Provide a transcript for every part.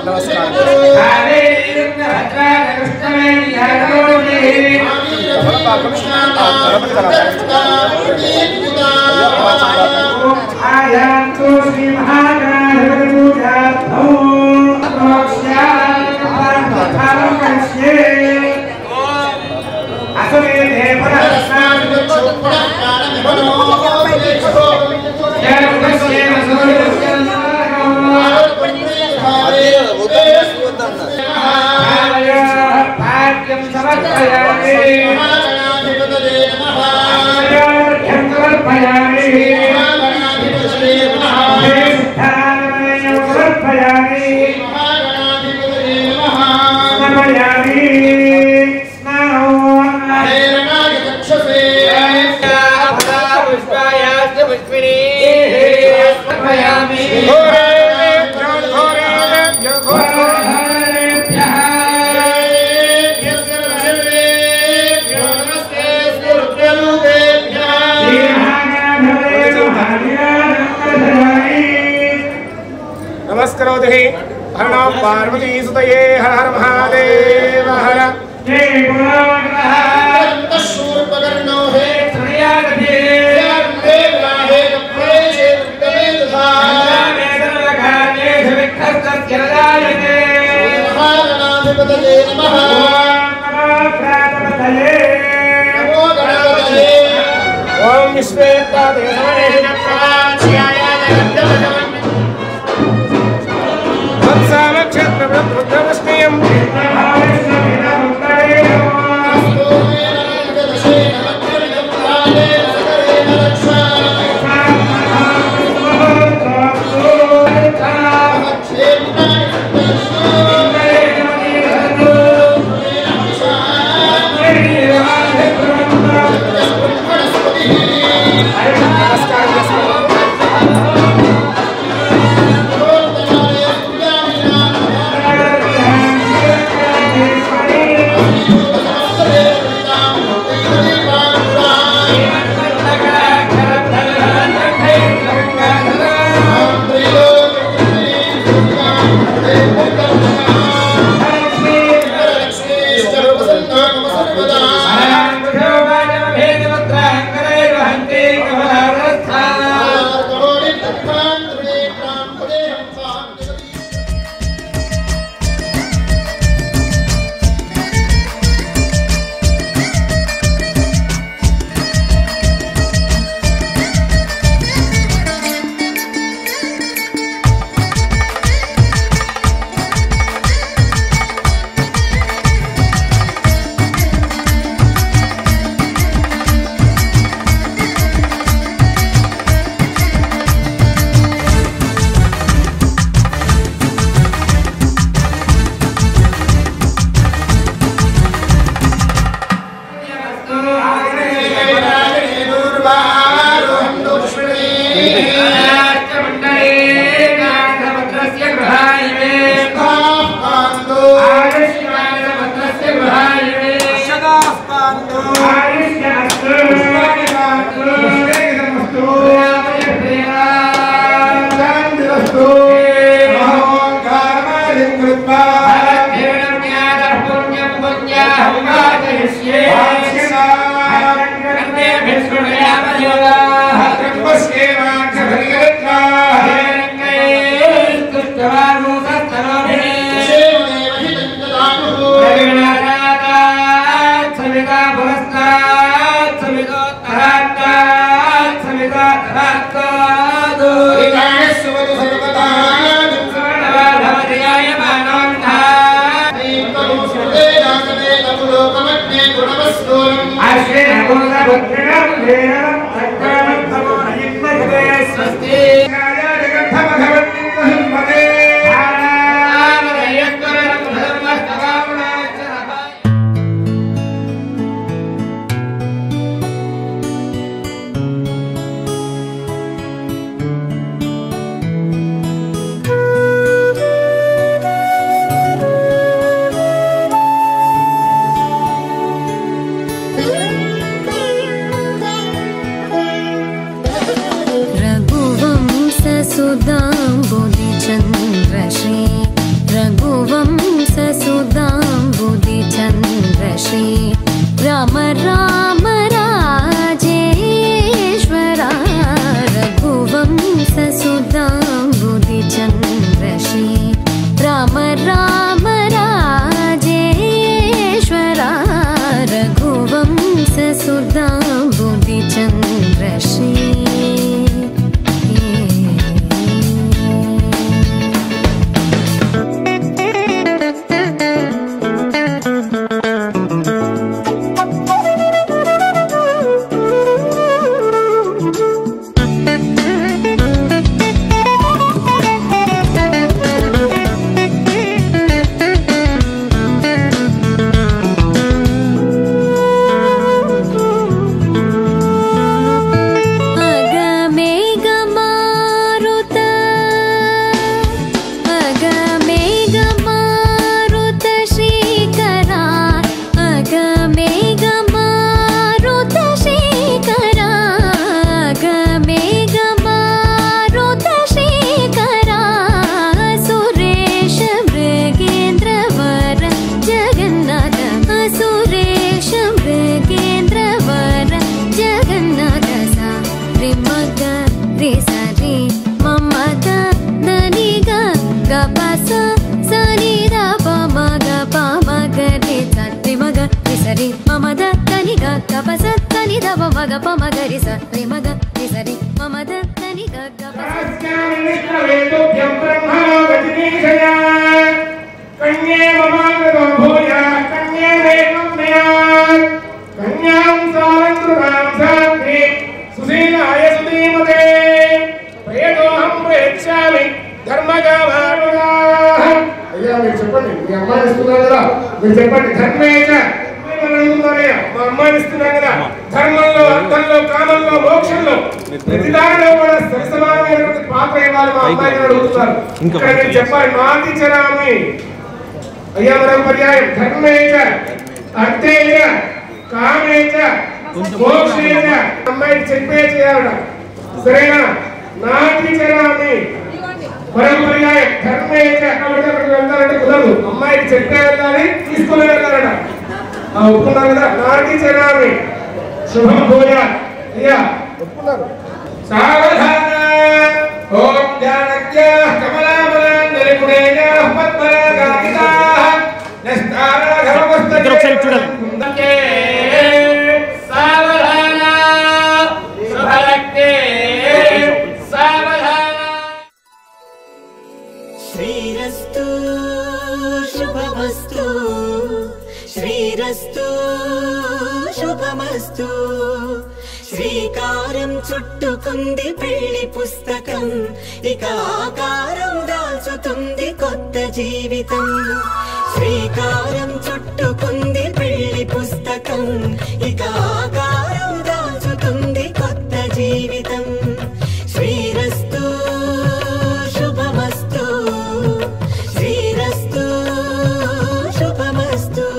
ఆయాంతు శ్రీ మహాగణాధిపతి పూజార్థం ప్రోక్ష్యామి కశ్యే అసమే భాగ్యం సమర్పయామి ఆరోగ్యం సమర్పయామి శ్రేష్ఠానమయం సమర్పయామి సమర్పయామి నమస్కరోతి హర నమ పార్వతీ సుతయే హర హర మహాదేవ హర ఓం విశ్వేత్తాదేశమనేషం భేదవత్ర గప మగరి స రి మగ రి సరి మమ దత్తని గ గప వేదోభ్యం బ్రహ్మా వజనీషయా కన్యే మమాగతో భూయ కన్యే వేదం మయా కన్యాం సారంకృతాం సాత్రి సుశీలాయ సుధీమతే ప్రేదోహం ప్రేక్షామి ధర్మగామానుగా అయ్యా మీరు చెప్పండి మీ అమ్మాయిని ఇస్తున్నారు కదా మీరు చెప్పండి ధర్మేక మా అమ్మాయిని ఇస్తున్నాం కదా ధర్మంలో అర్థంలో కామంలో మోక్షంలో ప్రతి దానిలో కూడా సరిసమానమైనటువంటి పాత్ర ఇవ్వాలి మా అమ్మాయిని అడుగుతున్నారు ఇక్కడ నేను చెప్పాలి నాతి చరామి అయ్యా మరొక పర్యాయం ధర్మేక అర్థేక కామేక మోక్షేక అమ్మాయికి చెప్పే చేయాలట సరేనా నాతి చరామి మరొక పర్యాయం ధర్మేక కాబట్టి అక్కడికి వెళ్తారంటే కుదరదు అమ్మాయికి చెప్పే వెళ్ళాలి తీసుకుని వెళ్ళాలట ఆ, ఒప్పుకున్నారు కదా నాటి చరామి శుభం భూయ అయ్యా ఒప్పుకున్నారు సావధాన ఓం జానక్య కమలాబలాంజలి గుణేయ పద్మరాగామితా ఇక్కడ ఒకసారి చూడాలి. సావధాన శుభలక్ష్మి సావధాన శ్రీరస్తు శుభమస్తు శ్రీరస్తు శుభమస్తు శ్రీకారం చుట్టుకుంది పెళ్లి పుస్తకం ఇక ఆకారం దాల్చుతుంది కొత్త జీవితం శ్రీకారం చుట్టుకుంది పెళ్లి పుస్తకం ఇక ఆకారం దాల్చుతుంది కొత్త జీవితం శ్రీరస్తు శుభమస్తు శ్రీరస్తు శుభమస్తు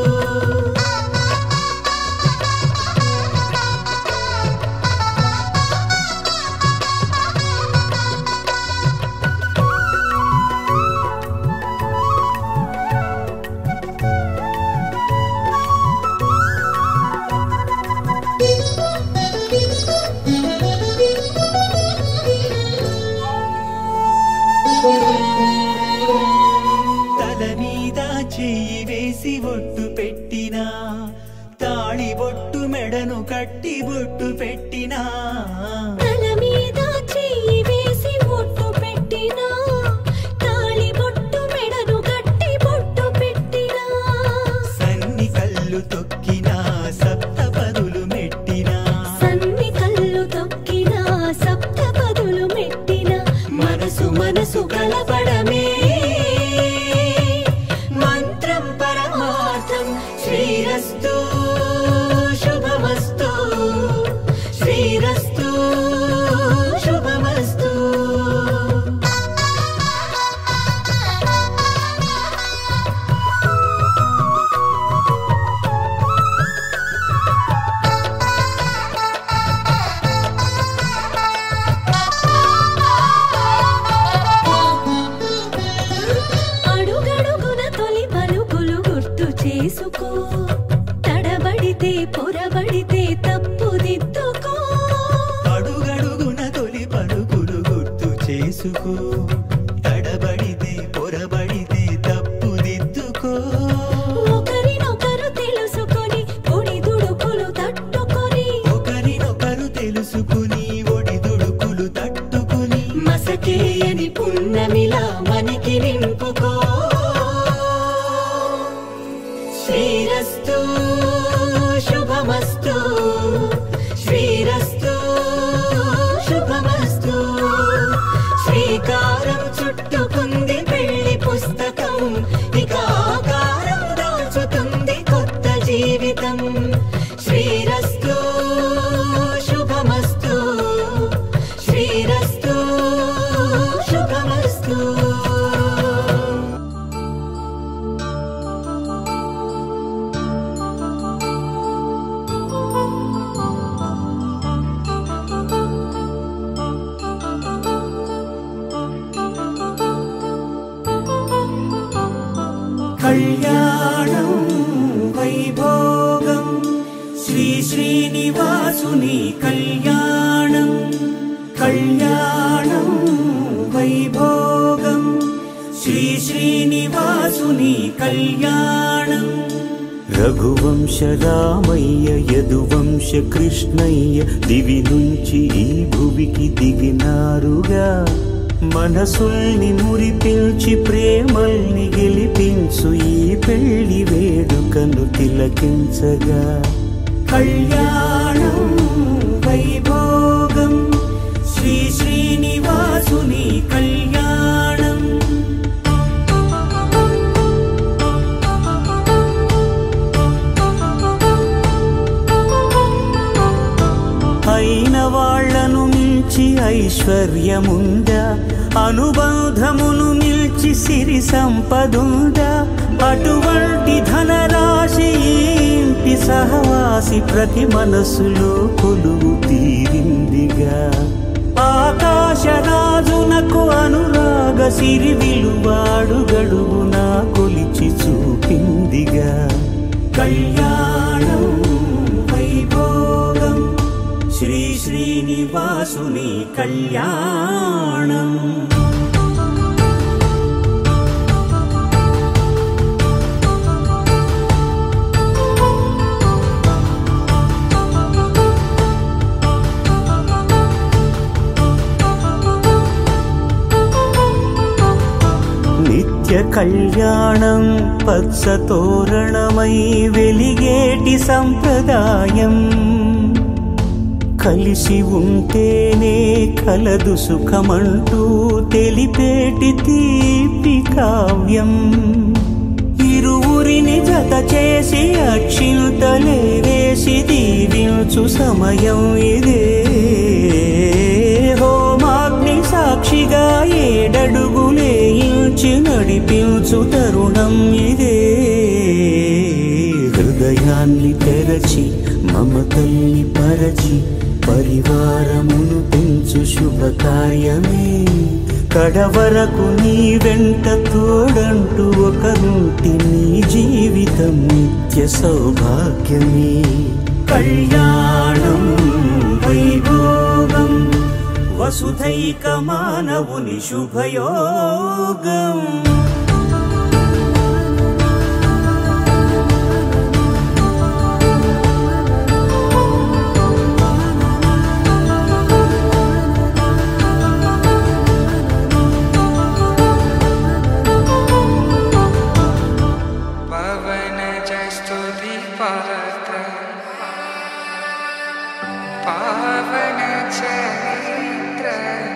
తల మీద చెయ్యి వేసి ఒట్టు పెట్టినా తాళి బొట్టు మెడను కట్టి బొట్టు పెట్టినా తల మీద చెయ్యి వేసి బొట్టు పెట్టినా తాళి బొట్టు మెడను కట్టి బొట్టు పెట్టినా సన్ని కళ్ళు తొక్కినా సప్త పదులు మెట్టినా సన్ని కళ్ళు తొక్కినా సప్త పదులు మెట్టినా మనసు మనసు కలపడమే మంత్రం పరమార్థం శ్రీరస్తు శుభమస్తు శ్రీరస్తు శుభమస్తు అడుగడుగున తొలి పలుకులు గుర్తు చేసుకో తడబడితే పొరబడితే తప్పు దిద్దుకో అడుగడుగున తొలి పలుకులు గుర్తు చేసుకో తడబడితే పొరబడితే తప్పు దిద్దుకో ఒకరినొకరు తెలుసుకొని పొడి దుడుకులు తట్టుకొని ఒకరినొకరు తెలుసుకుని ఒడిదుడుకులు తట్టుకుని మసకేయని పున్నమిలా మనకి నింపుకో శ్రీరస్తు శుభమస్తు శ్రీరస్తు శుభమస్తు శ్రీకారం చుట్టుకుంది పెళ్లి పుస్తకం ఇక ఆకారం దాల్చుతుంది కొత్త జీవితం శ్రీరస్తు శుభమస్తు శ్రీరస్తు శుభమస్తు కళ్యాణం వైభోగం శ్రీ శ్రీనివాసుని కళ్యాణం కళ్యాణం వైభోగం శ్రీ శ్రీనివాసుని కళ్యాణం రఘువంశ రామయ్య యదువంశ కృష్ణయ్య దివి నుంచి ఈ భువికి దిగినారుగా మనసుల్ని మురిపించి ప్రేమల్ని గెలిపించు ఈ పెళ్లి వేడుకను తిలకించగా కళ్యాణం వైభోగం శ్రీ శ్రీనివాసుని కళ్యాణం అయిన వాళ్లను మించి ఐశ్వర్యముందా అనుబంధమును మిల్చి సిరి సంపదుందా అటువంటి ధనరాశి ఈ ఇంటి సహవాసి ప్రతి మనసులో కొలువు తీరిందిగా ఆకాశరాజునకు అనురాగ సిరి విలువాడు గడువునా కొలిచి చూపిందిగా కళ్యాణం వైభోగం శ్రీ శ్రీనివాసుని కళ్యాణం నిత్య కళ్యాణం పచ్చ తోరణమై వెలిగేటి సంప్రదాయం కలిసి ఉంటేనే కలదు సుఖమంటూ తెలిపేటి తీపి కావ్యం ఇరువురిని జత చేసి అక్షింతలే వేసి దీవించు సమయం ఇదే హోమాగ్ని సాక్షిగా ఏడడుగులే ఇంచి నడిపించు తరుణం ఇదే హృదయాన్ని తెరచి మమతల్ని పరచి పరివారమును పెంచు శుభకార్యమే కడవరకు నీ వెంట తోడంటూ ఒకరుంటి నీ జీవితం నిత్య సౌభాగ్యమే కళ్యాణం వైభోగం వసుధైక మానవుని శుభయోగం पवन स्तुति पात्र पावन चरित्र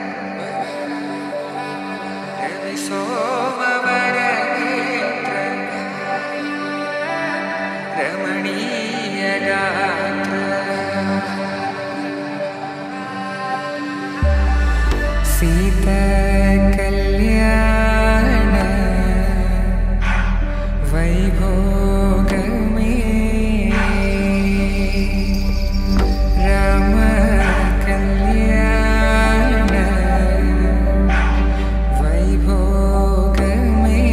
रवि सोमवर नेत्र रमणीय गात्र सीता कल्याण वैभोगमे राम कल्याण वैभोगमे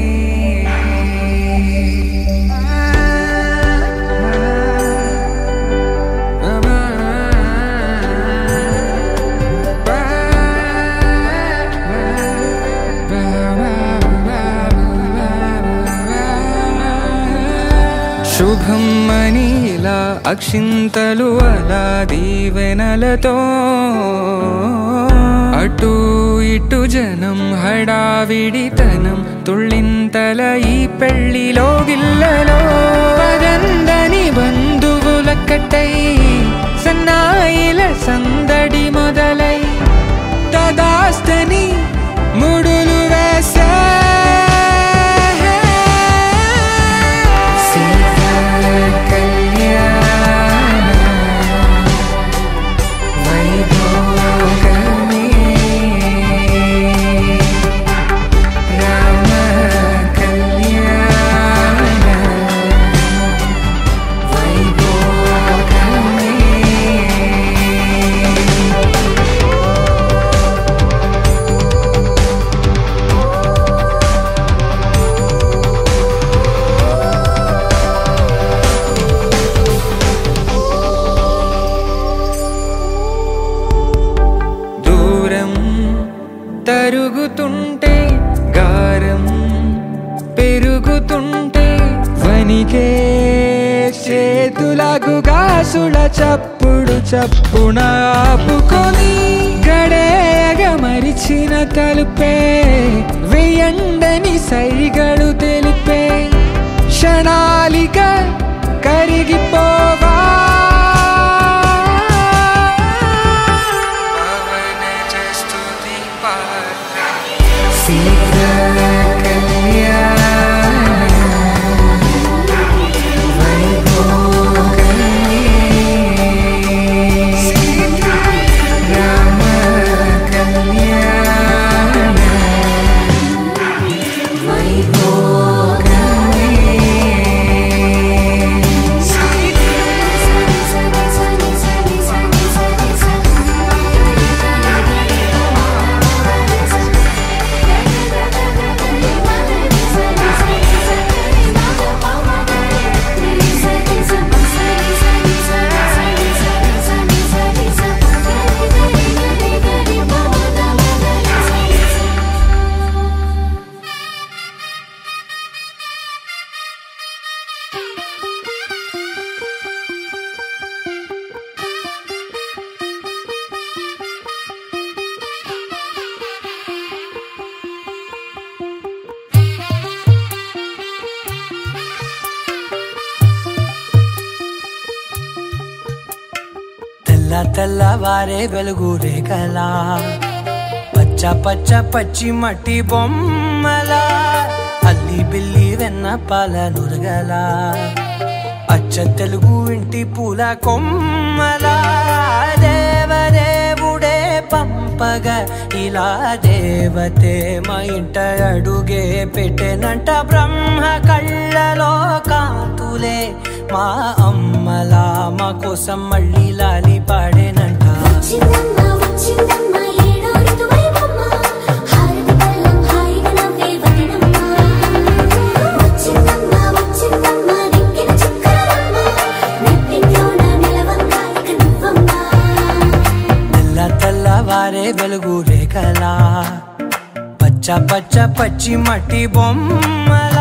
శుభం మనీలా అక్షింతలు అలా దీవెనలతో అటు ఇటు జనం హడావిడితనం తుళ్ళింతల ఈ పెళ్లిలో గిల్లలో పదందని బంధువులక్కటై సన్నాయిల సందడి మొదలై తదాస్తని ముడులు వేసా సీతా కళ్యాణ వైభోగమే రామ కళ్యాణ వైభోగమే గాజుగాసుల చప్పుడు చప్పున ఆపుకొని గడేయగ మరిచిన తలుపే వెయ్యండని సైగడు తెలిపే క్షణాలిక కరిగిపోవా తెల్ల తెల్లవారే వెలుగు రేఖలా పచ్చ పచ్చ పచ్చి మట్టి బొమ్మలా అల్లి బిల్లి వెన్న పాల నురగలా అచ్చ తెలుగు ఇంటి పూల కొమ్మలా దేవదేవుడే పంపగా ఇలా దేవతే మా ఇంట అడుగే పెట్టెనంట బ్రహ్మ కళ్ళలో కాంతులే మా అమ్మలా మా కోసం మళ్ళీ లాలి పాడేనంట వచ్చిందమ్మ వచ్చిందమ్మ ఏడో ఋతువైవమ్మ హారతి పళ్ళం హాయిగా నవ్వే వదనమ్మ వచ్చిందమ్మ వచ్చిందమ్మ దిక్కిన చుక్కలమ్మ నెట్టింట్లోన నిలవంగా ఇక నువ్వమ్మ తెల్ల తెల్లవారే వెలుగు రేఖలా పచ్చ పచ్చ పచ్చి మట్టి బొమ్మలా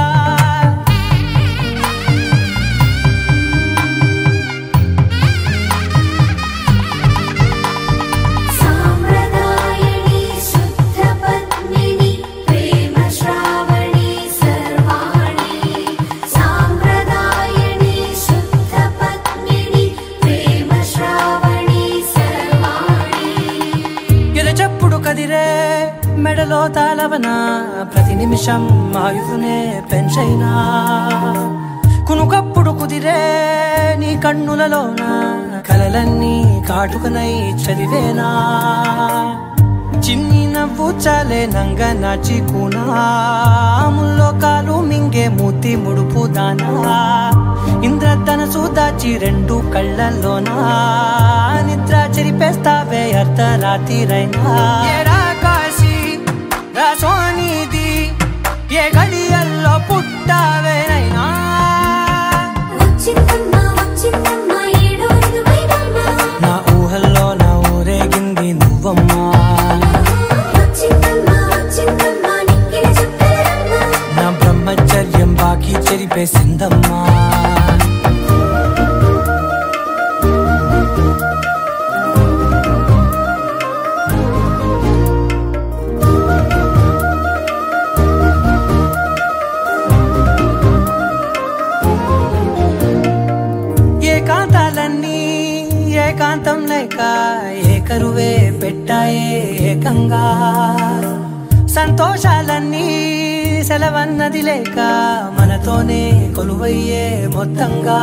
సాంప్రదాయని శుద్ధ పద్మిని ప్రేమ శ్రావణి సర్వాణి సాంప్రదాయని శుద్ధ పద్మిని ప్రేమ శ్రావణి సర్వాణి ఎరచప్పుడు కదిరే మెడలో తాళవన ప్రతి నిమిషం ఆయుధునే పెంచైనా కునుకప్పుడు కుదిరే నీ కన్నులలోన కలలన్నీ కాటుకనై చదివేనా చిన్ని నవ్వు చాలే నంగ నాచి ముల్లో కాలు మింగే మూతి ముడుపు దానా ఇంద్రధనసు దాచి రెండు కళ్ళల్లోనా నిద్ర చెరిపేస్తావే అర్ధరాత్రిరైనా ఏరా కాశీ రా సోనిది ఏ గడియల్లో పుట్టావేనైనా వచ్చిందమ్మ వచ్చిందమ్మ ఏడో ఋతువైవమ్మ నా ఊహల్లో నా ఊరేగింది నువ్వమ్మా వచ్చిందమ్మ వచ్చిందమ్మ నిక్కిన చుక్కలమ్మ నా బ్రహ్మచర్యం బాకీ చెరిపేసిందమ్మా ఏకాంతాలన్నీ ఏకాంతం లేక ఏకరువే పెట్టాయే ఏకంగా సంతోషాలన్నీ సెలవన్నది లేక మనతోనే కొలువయ్యే మొత్తంగా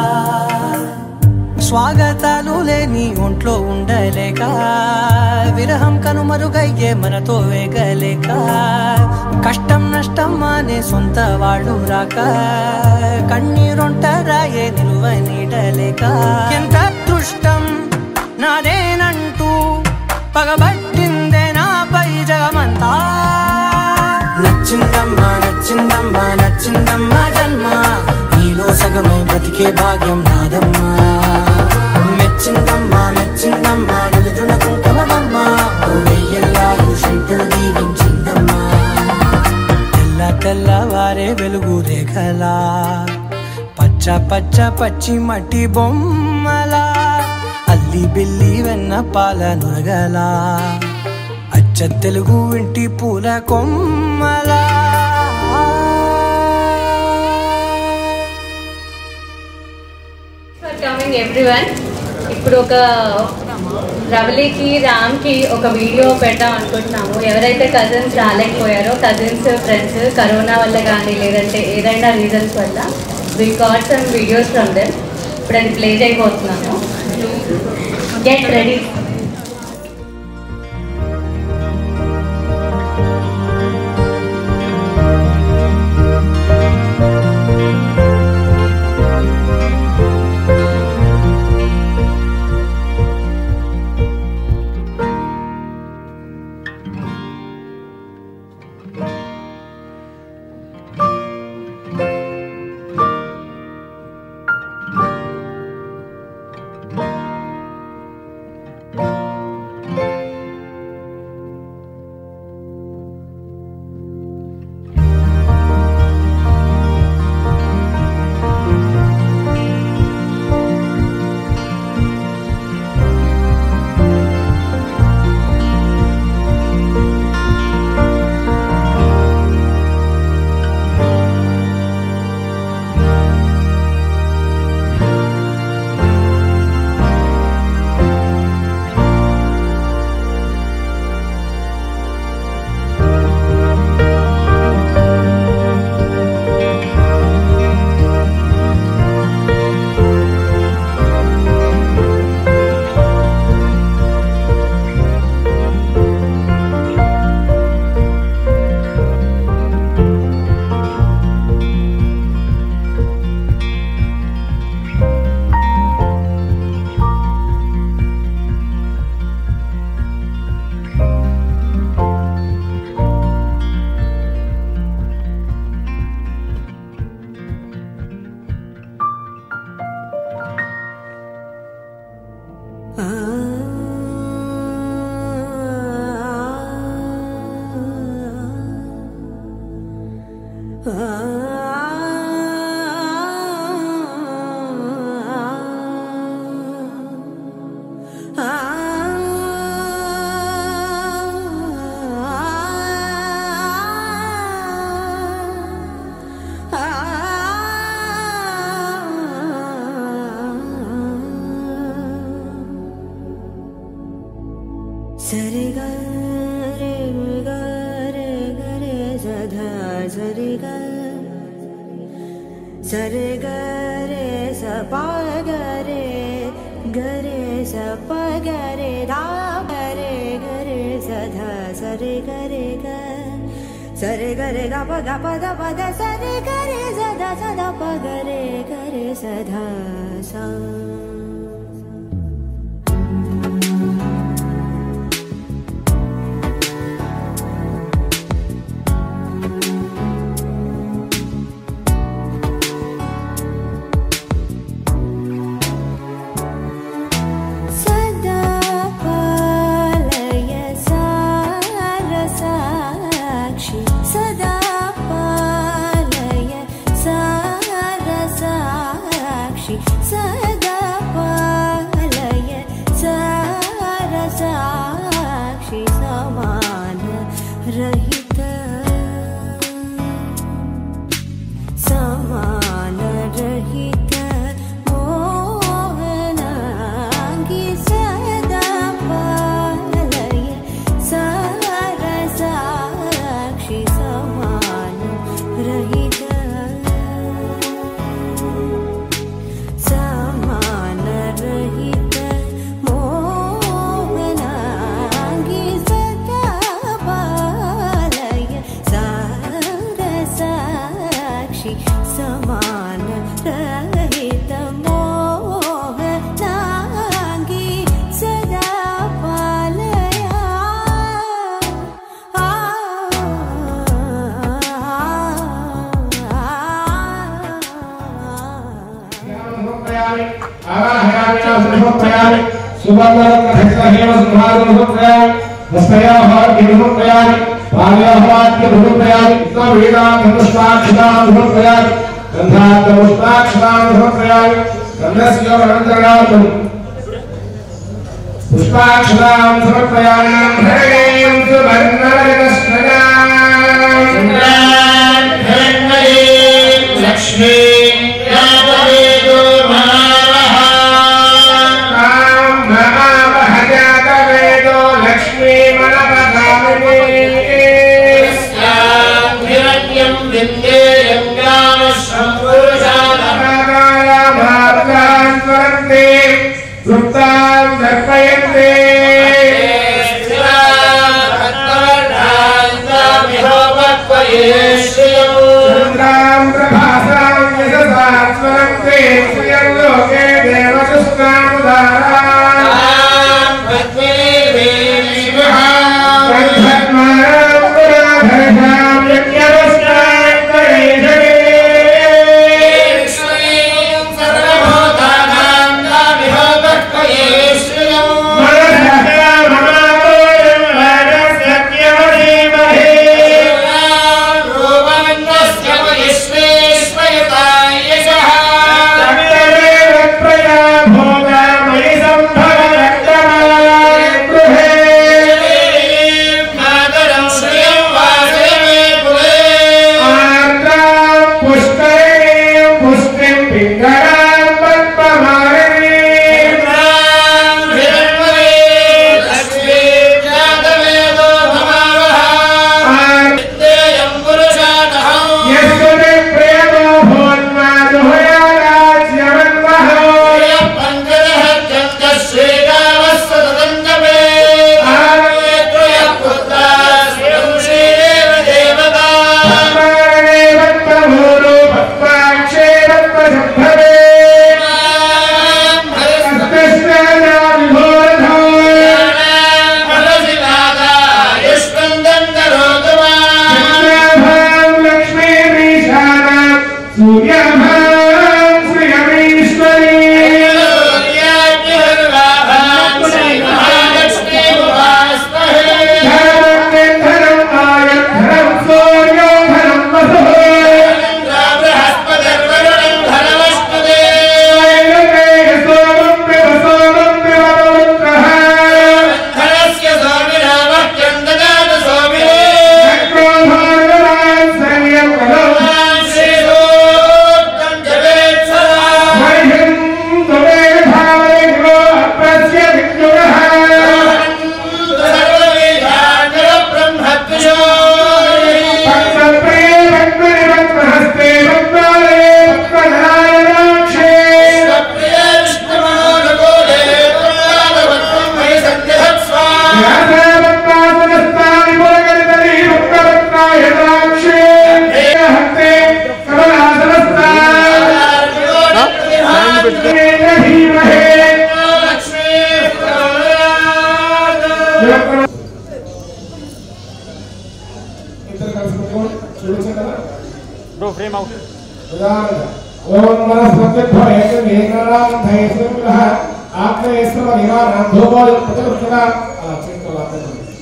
స్వాగతాలు లేని ఒంట్లో ఉండలేక విరహం కనుమరుగయ్యే మనతో వేగలేక కష్టం నష్టం అనే సొంత వాళ్ళు రాక కన్నీరొంటరాయే నిలువ నీడలేక ఎంత అదృష్టం నాదేనంటూ పగబట్టిందే నాపై జగమంతా నచ్చిందమ్మా నచ్చిందమ్మా నచ్చిందమ్మా జన్మ నీలో సగమై బ్రతికే భాగ్యం నాదమ్మా మెచ్చిందమ్మా మెచ్చిందమ్మా నిలుచున కుంకుమమ్మా వెయ్యల్లాగు శంకులు దీవించిందమ్మా తెల్ల తెల్లవారే వెలుగు రేఖలా పచ్చ పచ్చ పచ్చ పచ్చి మట్టి బొమ్మలా అల్లి బిల్లి వెన్న పాల నురగలా అచ్చ తెలుగు ఇంటి పూల కొమ్మలా ఫర్ కమింగ్ ఎవ్రీవన్ ఇప్పుడు ఒక రవలికి రామ్కి ఒక వీడియో పెడదాం అనుకుంటున్నాము ఎవరైతే కజిన్స్ రాలేకపోయారో కజిన్స్ ఫ్రెండ్స్ కరోనా వల్ల కానీ లేదంటే ఏదైనా రీజన్స్ వల్ల we got some videos from them ఇప్పుడు అది ప్లే చేయబోతున్నాము గెట్ రెడీ సరి గరే గరే గరే సధా సరి సరి గరే సప గరే గరే సప గరే దా గరే గరే సధా సరి గరే గ సరి గరే గ ప గ ప ద ప ద సరి గరే సదా సదా ప గరే గరే సధా సా सदा पालय सारसाक्षि सदा पालय सारसाक्षि सदा पालय सारसाक्षि समान रहित समान रहित मोहनाङ्गी सदा पालय सारसाक्षि समान रहित समान रहित मोहनाङ्गी सदा पालय सारसाक्षि समान रहित मोहनाङ्गी सदा पालय आ సమర్పయామి ఆవాహయామి సమర్పయామి సువర్ణరత్నహేమ సింహారం సమర్పయామి హస్తయాహార్యం సమర్పయామి పాదయాహార్యం సమర్పయామి వేదాంతష్టాక్షితాం సమర్పయామి गन्धात्मपुष्पाक्षरान् समर्पयामि गन्धस्य अनन्तरणार्थम् पुष्पाक्षरां समर्पयामि हरें सुवर्णरजतस्मयाम् लक्ष्मी यादवेदो महावहजातवेदो लक्ष्मी मनपगामिनीं विन्देयं गामश्रम्पुरुषादमार्गान्वरन्ते वृत्तां दर्पयन्ते चन्द्रां प्रभासां यशसात्मरन्ते श्रियं लोके ఓం మనస్పత్యర్థేకమేకరాంధయస్మినః ఆత్మయస్మ నివారణం ధూపోల్ ప్రతిష్ఠిత అలా చేసుకోవాలి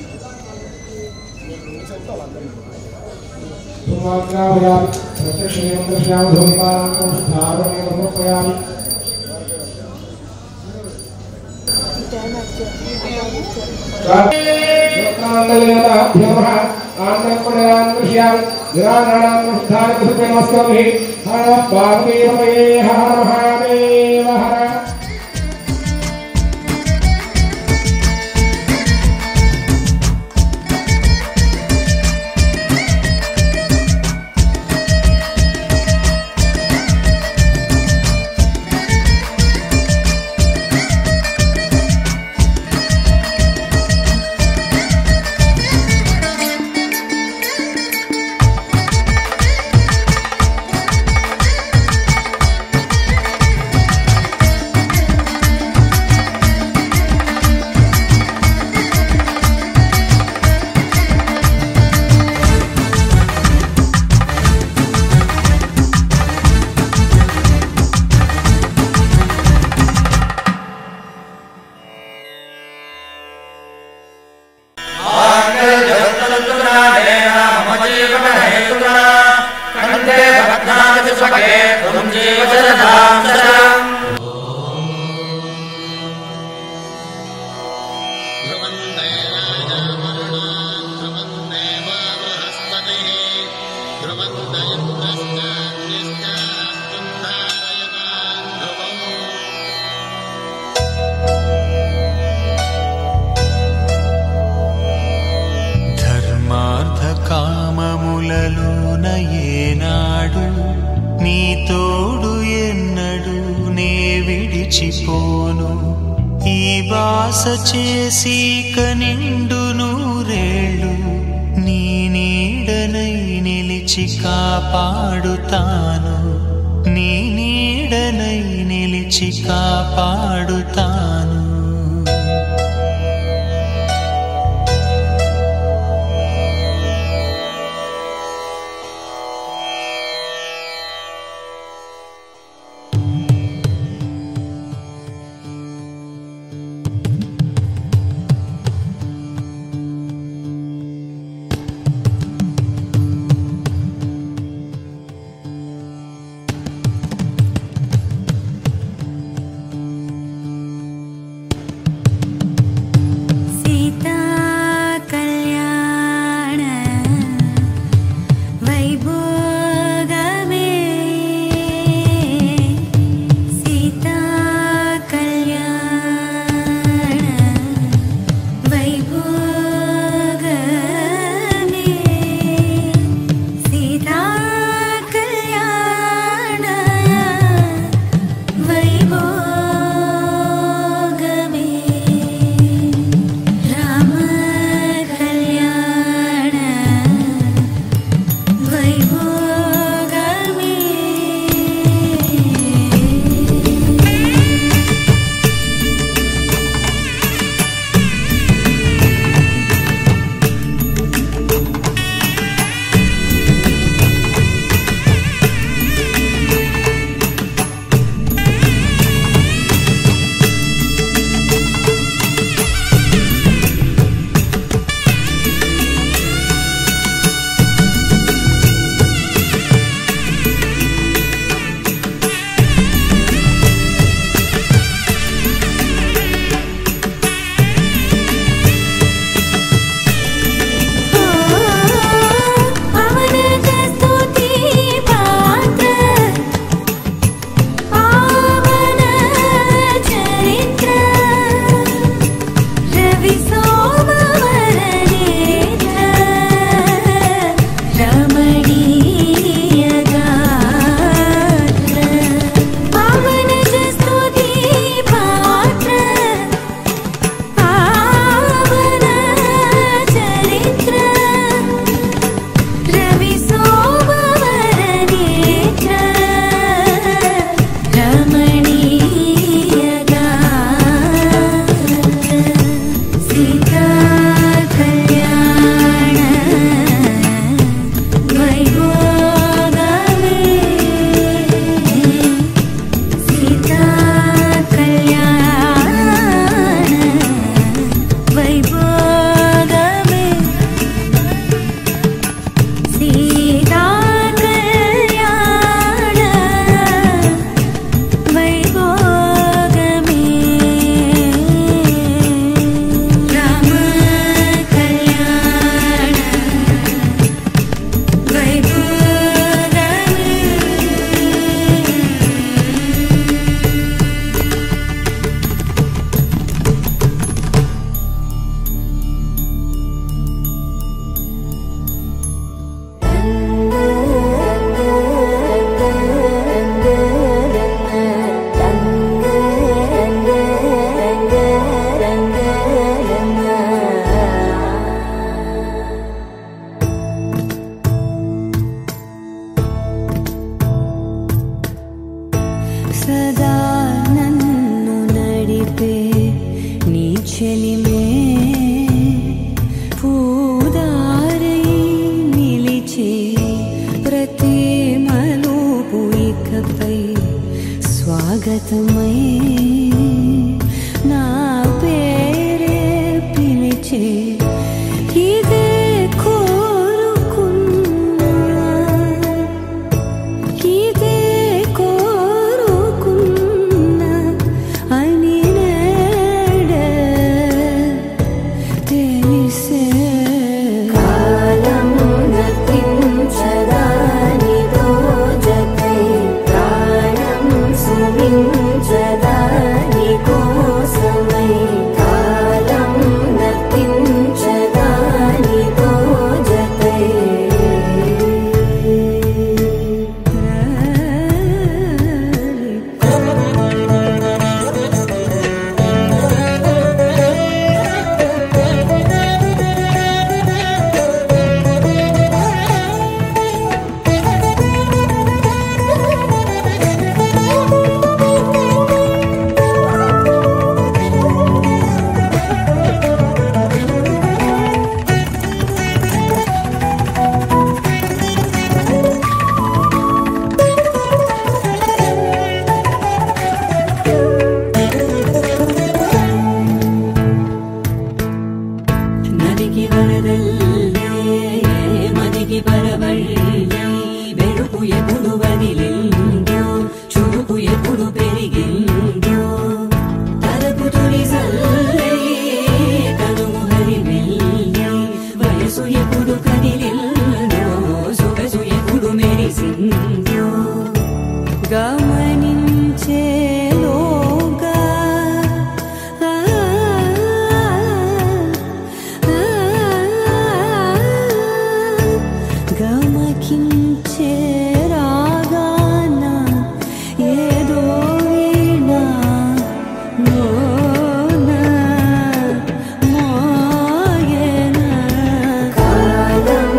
ధూమాగ్రామయామి ప్రత్యక్షేయం దర్శయామి ధూమానాం స్థావరేణ సమర్పయామి హర శ్రీ నిలిచిపోను ఈ బాస చేసి కనిండు నూరేళ్ళు నీ నీడనై నిలిచి కాపాడుతాను నీ నీడనై నిలిచి కాపాడుతాను సీతా కళ్యాణ వైభోగమే సీతా కళ్యాణ వైభోగమే సీతా కళ్యాణ వైభోగమే రామ కళ్యాణ వైభోగమే పవన స్తుతి పాత్ర పావన చరిత్ర రవి సోమవర నేత్ర రమణీయ గాత్ర పవన స్తుతి పాత్ర పావన చరిత్ర రవి సోమవర నేత్ర రమణీయ గాత్ర సీతా కళ్యాణ వైభోగమే సీతా కళ్యాణ వైభోగమే సీతా కళ్యాణ వైభోగమే రామ కళ్యాణ వైభోగమే సదా నన్ను నడిపే నీ చెలిమే పూదారై నిలిచే ప్రతి మలుపు ఇకపై స్వాగతమై నా పేరే పిలిచే ఇదే కోరుకున్నా ఇదే కోరుకున్నా అని నేడే తెలిసే కాలం నతించదాని దోజకై ప్రాణం సుమించదాని ఎప్పుడు వదిలిందో చూపు ఎప్పుడు పెరిగిందో తలపు తొలి సల్లే కనుము హరిమెల్లి వయసు ఎప్పుడు కదిలిందో సొగసు ఎప్పుడు మెరిసిందో గమనించేలోగా ఆ, ఆ, గమకించే రాగాన ఏదో వీణ మోన మోయన కాలం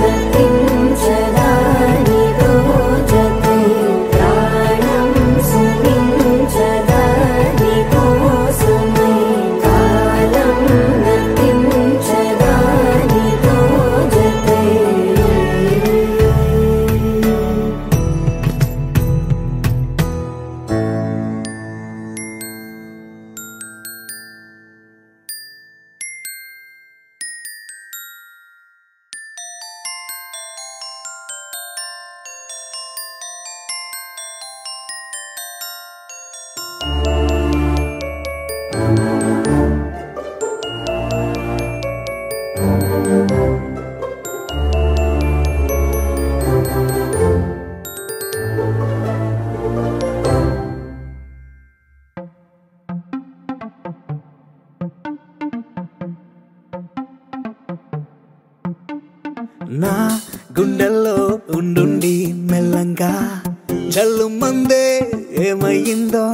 నటించదాని రోజతే ప్రాణం సుమించదాని కోసమై కాలం నటించదాని రోజతే నా గుండెల్లో ఉండుండి మెల్లంగా జల్లు మందే ఏమయ్యిందో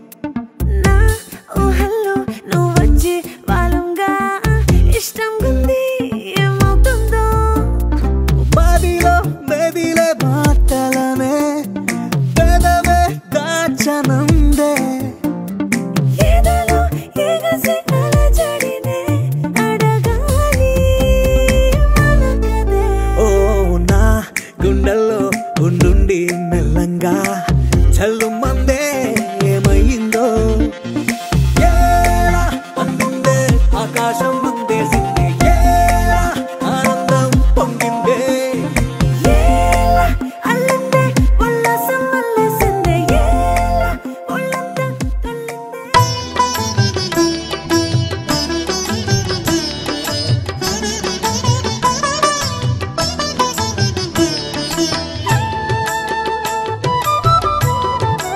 ఊహల్లో నువ్వు వచ్చి వాలంగా ఇష్టం ఉంది ఏమవుతుందో బాదిలో మెదిలే మాటలనే పెదవే దాచనందే ఎదలో ఎగసి అలజడినే అడగాలి మనకదే ఓ నా గుండెల్లో ఉండుండి మెల్లంగా జల్లు మందే ఏమయ్యిందో ఏలా అందిందే ఆకాశం ముందేసింది ఏలా ఆనందం పొంగిందే ఏలా అల్లందే ఉల్లాసం వల్లేసిందే ఏలా ఒళ్ళంతా ఆ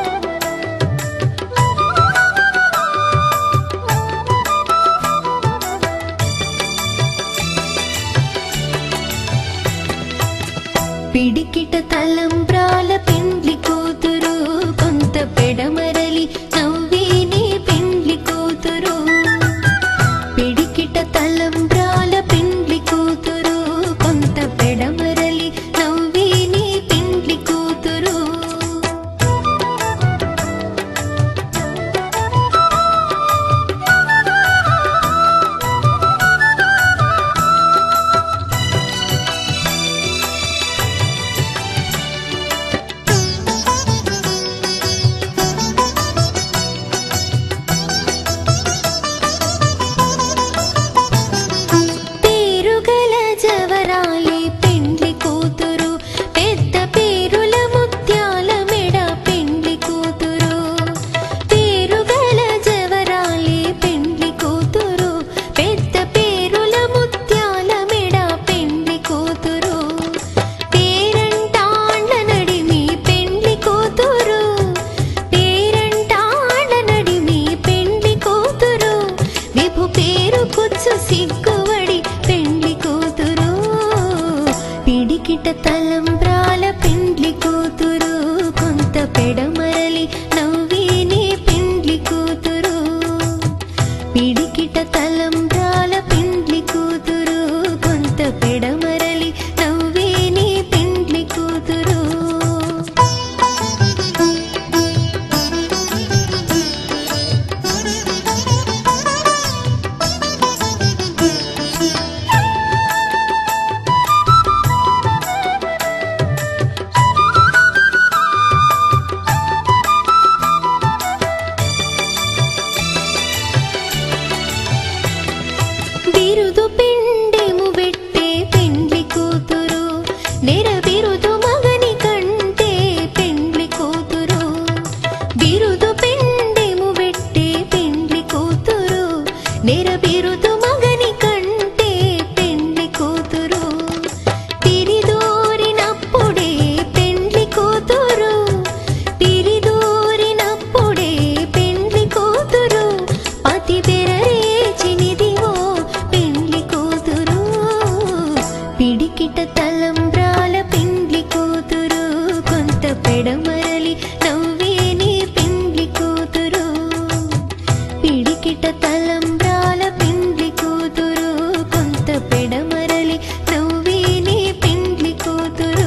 పెడమరలి నవ్వే నీ పెండ్లి కూతురు పిడికిట తలంబ్రాల పెండ్లి కూతురు కొంత పెడమరలి నవ్వే నీ పెండ్లి కూతురు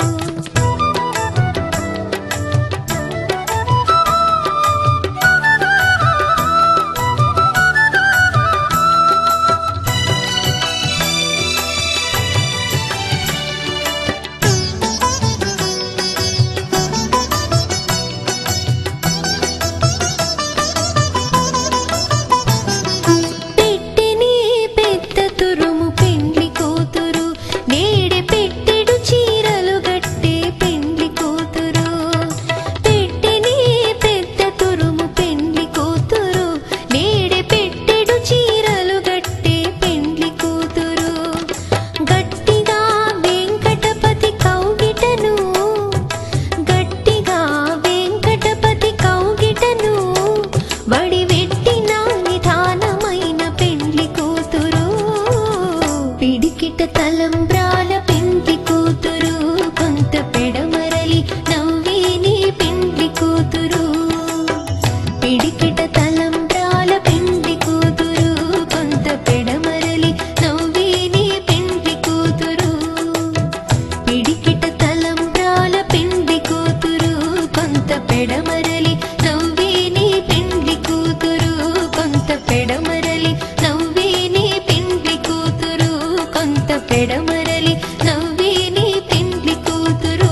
పెట్టెని పెద్ద తురుము పెండ్లి కూతురు నేడే పెట్టెడు చీరలు గట్టే పెండ్లి కూతురు పెట్టెని పెద్ద తురుము పెండ్లి కూతురు నేడే పెట్టెడు చీరలు గట్టే పెండ్లి కూతురు గట్టిగా వెంకటపతి కౌగిటను గట్టిగా వెంకటపతి కౌగిటను వడివెట్టిన నిధానమైన పెండ్లి కూతురు పిడికిట తలంబ్రాల పెండ్లి కూతురు కొంత పెడమరలి నవ్వేని పెండ్లి కూతురు పిడికిట తలంబ్రాల పెండ్లి కూతురు కొంత పెడమరలి నవ్వేని పెండ్లి కూతురు పిడికిట తలంబ్రాల పెండ్లి కూతురు కొంత పెడమరలి నవ్వేని పెండ్లి కూతురు కొంత పెడమరలి నవ్వేని పెండ్లి కూతురు కొంత పెడమరలి నవ్వేని పెండ్లి కూతురు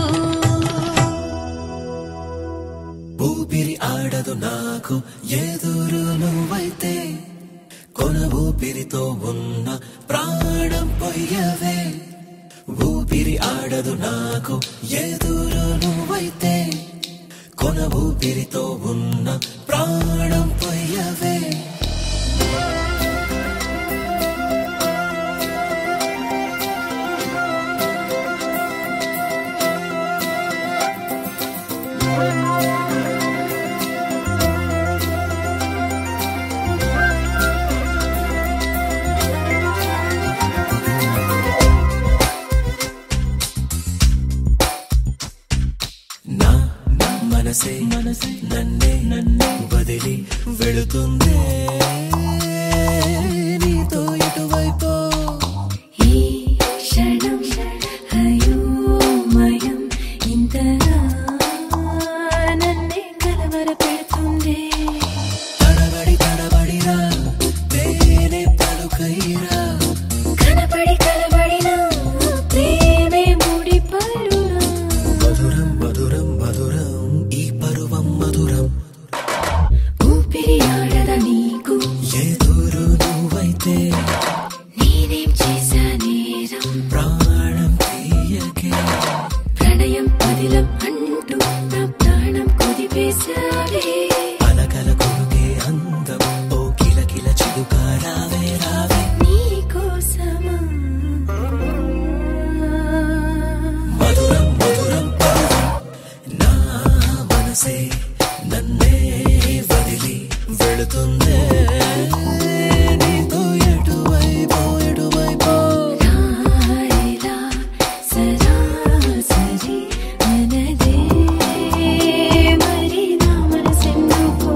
ఊపిరి ఆడదు నాకు ఎదురు నువ్వైతే కొన ఊపిరితో ఉన్న ప్రాణం పొయ్యవే ఊపిరి ఆడదు నాకు ఎదురు నువ్వైతే కొన ఊపిరితో ఉన్న ప్రాణం పొయ్యవే నా నా మనసే మనసే నన్నే నన్నే వదిలి వెళుతుందే నీతో ఇటువైపు ఈ క్షణం అయోమయం ఇంతగా నన్నే కలవర పెడుతుంది తడబడి తడబడిరా తేనె పలుకైరా కనపడి కలబడిన ప్రేమే ముడిపడునా మధురం మధురం మధురం ఈ పరువం మధురం ఊపిరి ఆడద నీకు ఎదురు నువ్వైతే నేనేం చేశా నేరం ప్రాణం తీయకే ప్రణయం పదిలం అంటూ నా ప్రాణం కుదిపేశావే అలకల కొనుకే అందం ఓ కిల కిల చిలుక రావే రావే నీకోసమా మధురం మధురం పరువం నా మనసే నన్నే వదిలి వెళుతుందే నీతో ఎటువైపు ఎటువైపు రాయిలా సరాసరి మనదే మరి నా మనసెందుకో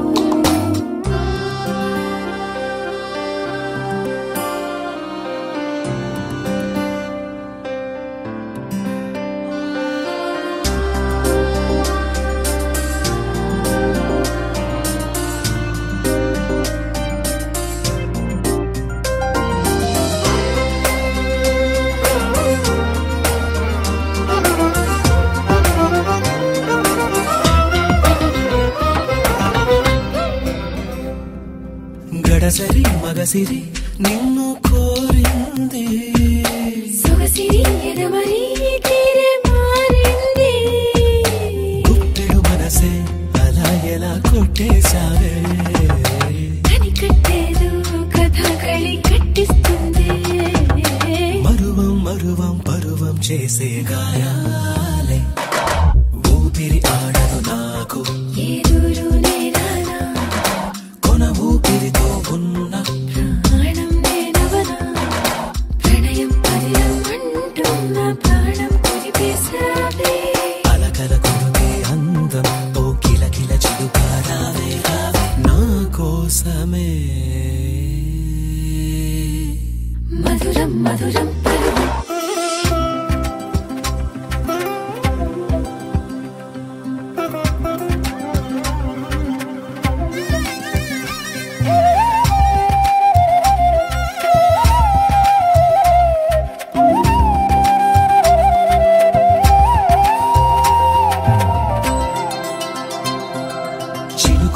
గడసరి మగసిరి నిన్ను కోరింది సొగసిరి ఎదమరి తీరే మారింది గుప్పెడు మనసే అలా ఎలా కొట్టేశావే కనికట్టేదో కథ కళి కట్టిస్తుంది మరువం మరువం పరువం చేసే గాయాలే ఊపిరి ఆడదు నాకు ఎదురు నేరానా కొన ఊపిరితో ఉన్న ప్రాణం నేనవనా ప్రణయం పదిలం అంటున్న ప్రాణం కుదిపేశావే అలకల కొనుకే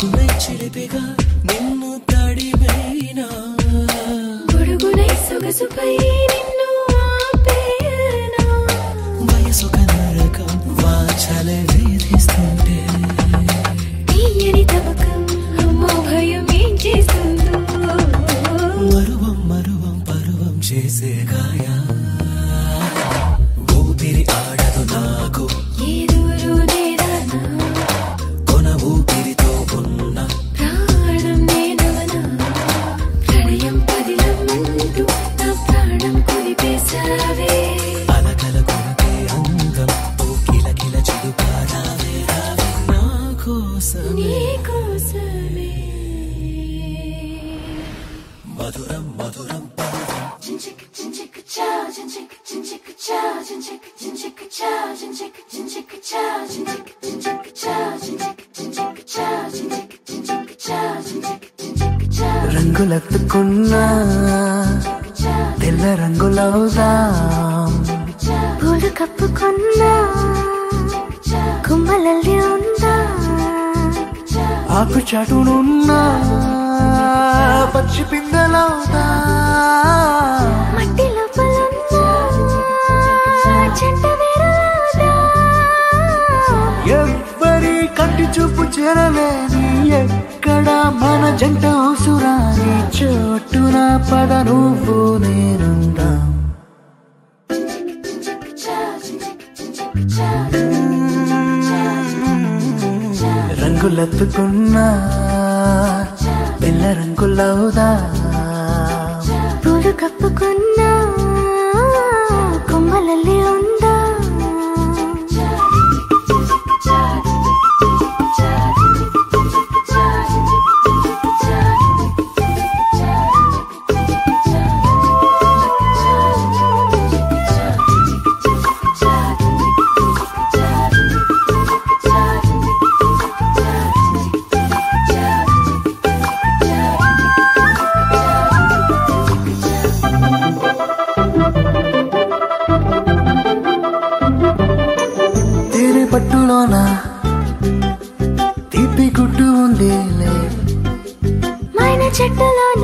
చినుకునే చిలిపిగా నిన్ను తడిమైనా గొడుగునై సొగసుపై నిన్ను ఆపేయనా వయసొక నరకం వాచలే వేధిస్తుంటే తీయని తమకం అమ్మో భయం ఏం చేస్తుందో మరువం మరువం పరువం చేసే గాయా ఊపిరి ఆడదు నాకు ఏ దూరు నేరానా కొన ఊపిరితో ఉన్న ప్రాణం నేనవనా ప్రణయం పదిలమంటూ నా ప్రాణం కులిపేశావే అలకల కొనకే అందం ఓ కిల కిల చిలుక రావే రావే నా కోసమే నీ కోసమే మధురం మధురం పరువం జింజిక్ జింజిక్ చా జింజిక్ జింజిక్ చా జింజిక్ జింజిక్ చా జింజిక్ జింజిక్ చా జింజిక్ జింజిక్ చా జింజిక్ జింజిక్ చా జింజిక్ జింజిక్ చా జింజిక్ జింజిక్ చా రంగులెత్తుకున్నా తెల్ల రంగులవుదాం పూలు కప్పుకున్నా కుమ్మలల్లి ఉందా ఆకు చాటునున్నా పచ్చి పిందలవుదా మట్టి లోపలున్నా చెంట వేరులాదా ఎవ్వరి కంటి చూపు చేరలేని ఎక్కడ మన జంట అవసరాని చోటున పద నువ్వు నేనుందాం రంగులెత్తుకున్నా పిల్ల రంగులవుదా పూలు కప్పుకున్నా కొమ్మలల్లి ఉందా తేనె పట్టులోన తీపి గుడ్డు ఉందిలే మైన చెట్టులోన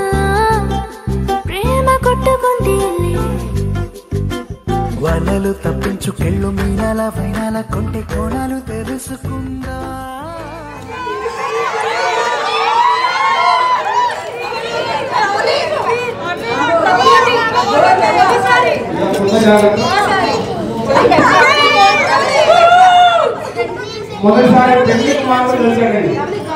ప్రేమ కొట్టుకుంది వలలు తప్పించుకెళ్ళు మీనాల వైనాల కొంటి కోణాలు తెలుసుకుందా మొదటిసారి టెక్నిక్ మాత్రం తెలిసాడండి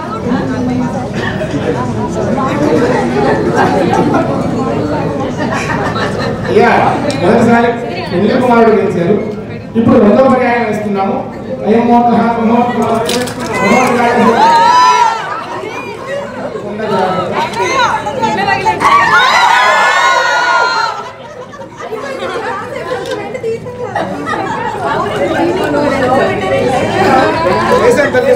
అయ్యా మొదటిసారి పెళ్లి కుమారుడు గెలిచారు ఇప్పుడు రెండో పర్యాయం వేస్తున్నాము అయ్యో మోహన్ మోహన్ మోహన్ గారు ఉన్న జాగ్రత్త. వేసాను తల్లి.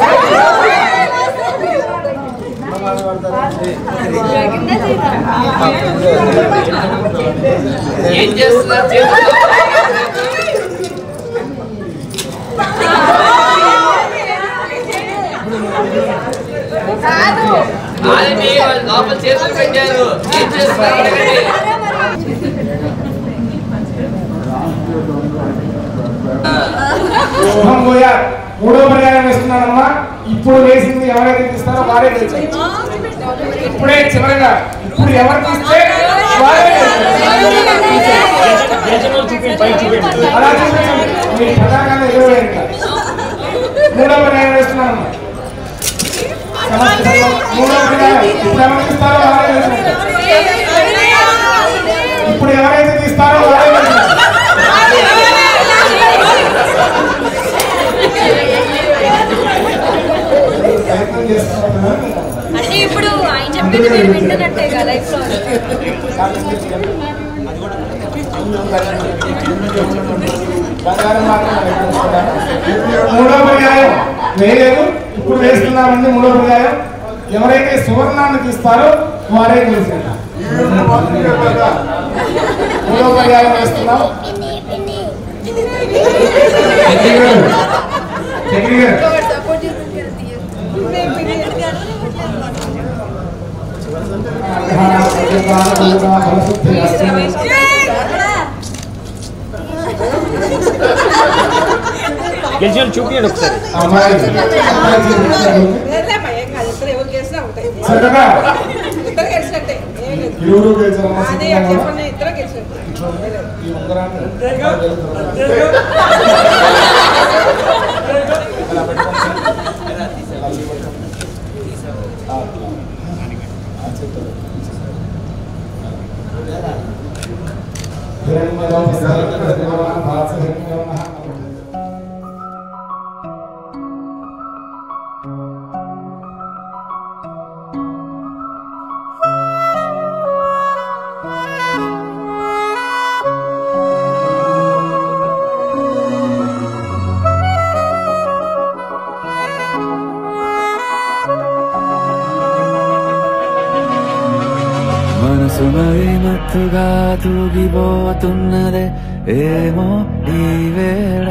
ఏం చేస్తున్నారు కాదండి వాళ్ళు లోపల చేతులు పెట్టారు ఏం చేస్తున్నారు అడగండి. శుభం గోయ మూడో పర్యాయం వేస్తున్నానమ్మా ఇప్పుడు వేసింది ఎవరైతే తీస్తారో వారే గెలిచారు ఇప్పుడే చివరిగా ఇప్పుడు ఎవరు తీస్తే వారే గెలిచారు. అలా చూపించండి మీ పతాకాన్ని ఎగరవేయండి ఇంకా. మూడో పర్యాయం వేస్తున్నానమ్మా సమస్త సర్వం మూడో పర్యాయం ఇప్పుడు ఎవరు తీస్తారో వారే గెలిచారు. ఇప్పుడు ఎవరైతే తీస్తారో వారే గెలిచారు. ప్రయత్నం చేస్తున్నారు అంటే ఇప్పుడు ఆయన చెప్పింది మీరు వింటున్నట్టే కదా లైఫ్ లో బంగారం మాత్రం వేసుకుంటారు. మూడో పర్యాయం వేయలేదు ఇప్పుడు వేస్తున్నామండి మూడో పర్యాయం ఎవరైతే సువర్ణాన్ని తీస్తారో వారే గెలిచారు మూడో పర్యాయం వేస్తున్నాం చక్రి గారు. చక్రి గారు గెలిచిన చూపించండి ఒకసారి చక్కగా ఇద్దరు గెలిచినట్టే ఏం లేదు. ఇరువురు గెలిచారమ్మా, అదే సిద్ధంగా ఉన్నా? చెప్పండి ఇద్దరు గెలిచినట్టే ఈ ఉంగరాన్ని మనసు మరి మత్తుగా తూగిపోతున్నదే ఏమో ఈ వేళ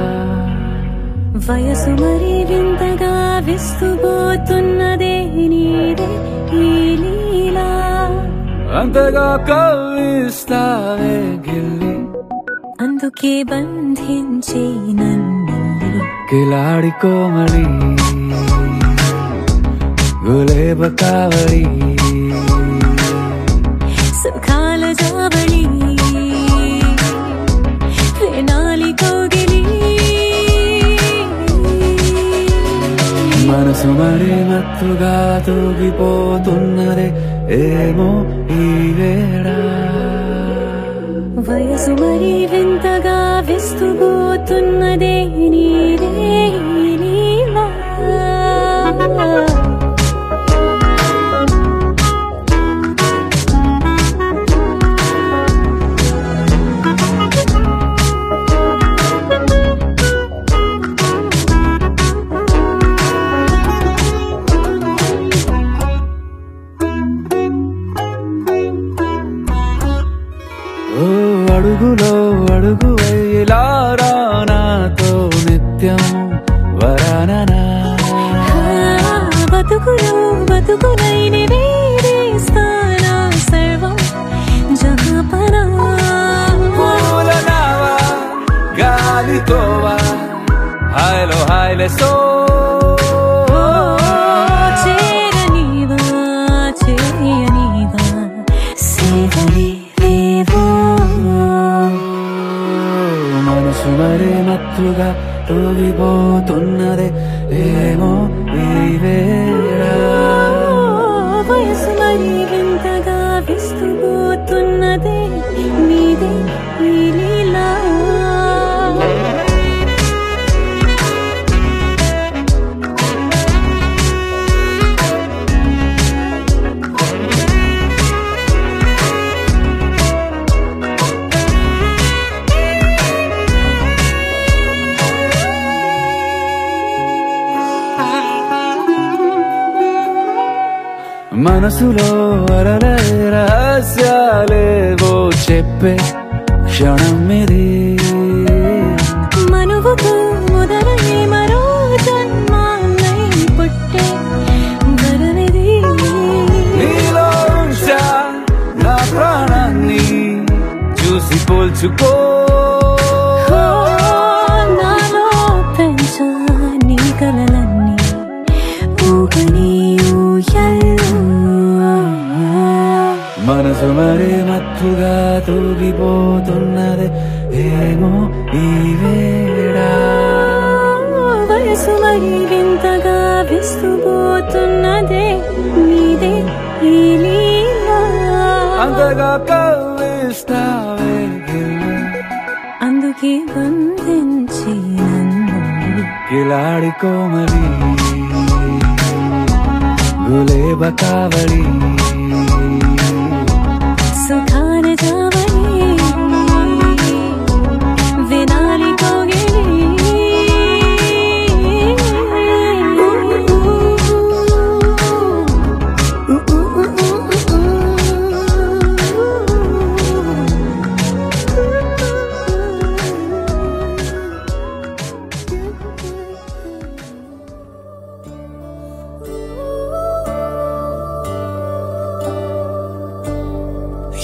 వయసు మరి వింతగా విస్తుపోతున్నదే నీదే ఈ లీలా అంతగా కవ్విస్తావే గిల్లి అందుకే బంధించి నన్ను కిలాడి కోమలి గులేబ కావలి సుఖాల జావళి వేనాలి కౌగిలి మనసు మరి మత్తుగా తూగిపోతున్నదే ఏమో ఈ వేళ వయసు మరి వింతగా విస్తుపోతున్నదే నీదే ఈ లీలా ఓ అడుగులో అడుగు వేయలారా నాతో నిత్యం వరాననా బతుకులు బతుకులైన వేరేస్తానా సర్వం జహాపనా పూలనావా గాలితోవా హాయ్లో హాయ్లే సో చేరనీవా చేయనీవా సేవలే లేవో మనసు మరి మత్తుగా తూగిపోతున్నదే ఏమో ఈ వేళ వయసు మరి వింతగా విస్తుపోతున్నదే నీదే ఈ లీలా మనసులో అరలే రహస్యాలేవో చెప్పే క్షణం ఇది మనువుకు మొదలై మరో జన్మాన్నై పుట్టే వరమిది నీలో ఉంచా నా ప్రాణాన్ని చూసి పోల్చుకో ఓ, నాలో పెంచా నీ కలలన్నీ ఊగని ఊయల్లో మనసు మరి మత్తుగా తూగిపోతున్నది ఏమో ఈ వేళ వయసు మరి వింతగా విస్తుపోతున్నదే నీదే ఈ లీలా అంతగా కవ్విస్తావే గిల్లి. అందుకే బంధించి నన్ను కిలాడి కోమలి గులేబ కావలి సుఖాన జావని వినాలి కోగిలి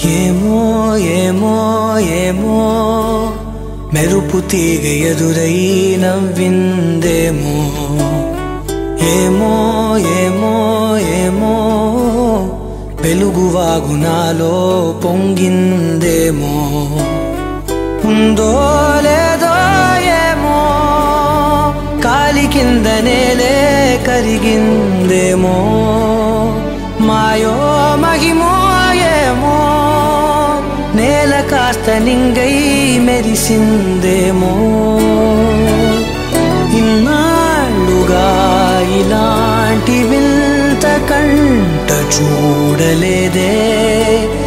ఏమో ఏమో ఏమో మెరుపు తీగ ఎదురై నవ్విందేమో ఏమో ఏమో ఏమో వెలుగువాగు నాలో పొంగిందేమో ఉందో లేదో ఏమో కాలి కింద నేలే కరిగిందేమో మాయో మహిమో ఏమో నేల కాస్త నింగై మెరిసిందేమో ఇన్నాళ్ళుగా ఇలాంటి వింత కంట చూడలేదే